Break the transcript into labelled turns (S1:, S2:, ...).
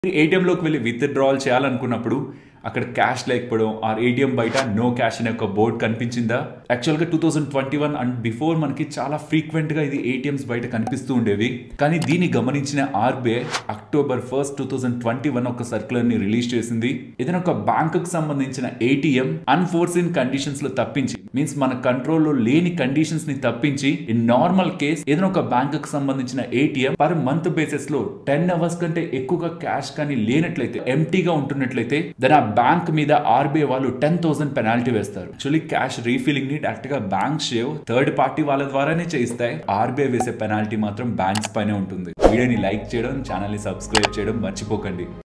S1: ATM లోకి వెళ్ళి withdrawal చేయాలనుకున్నప్పుడు అక్కడ క్యాష్ లేకపోవడం ఆర్ ఏటీఎం బయట నో క్యాష్ అనే ఒక బోర్డ్ కనిపించిందా యాక్చువల్ గా two thousand twenty one and before మనకి చాలా ఫ్రీక్వెంట్ గా ఇది ఏటీఎంస్ బయట కనిపిస్తూ ఉండేవి కానీ దీన్ని గమనించిన RBI October first two thousand twenty one ఒక సర్క్యులర్ ని రిలీజ్ చేసింది ఏదైనా ఒక బ్యాంక్ కు సంబంధించిన ఏటీఎం అన్ఫోర్సిన్ కండిషన్స్ లో తప్పించి మీన్స్ మన కంట్రోల్లో లేని కండిషన్స్ ని తప్పించి ఇన్ నార్మల్ కేస్ ఏదైనా ఒక బ్యాంక్ కు సంబంధించిన ఏటీఎం పర్ మంత్ బేసిస్ లో టెన్ అవర్స్ కంటే ఎక్కువగా క్యాష్ కానీ లేనట్లయితే ఎంటీగా ఉంటున్నట్లయితే దాని ఆ బ్యాంక్ మీద ఆర్బీఐ వాళ్ళు టెన్ థౌసండ్ పెనాల్టీ వేస్తారు యాక్చువల్లీ క్యాష్ రీఫిలింగ్ ని డైరెక్ట్ గా బ్యాంక్ షేవ్ థర్డ్ పార్టీ వాళ్ళ ద్వారానే చేయిస్తాయి ఆర్బీఐ వేసే పెనాల్టీ మాత్రం బ్యాంక్స్ పైనే ఉంటుంది వీడియోని లైక్ చేయడం ఛానల్ ని సబ్స్క్రైబ్ చేయడం మర్చిపోకండి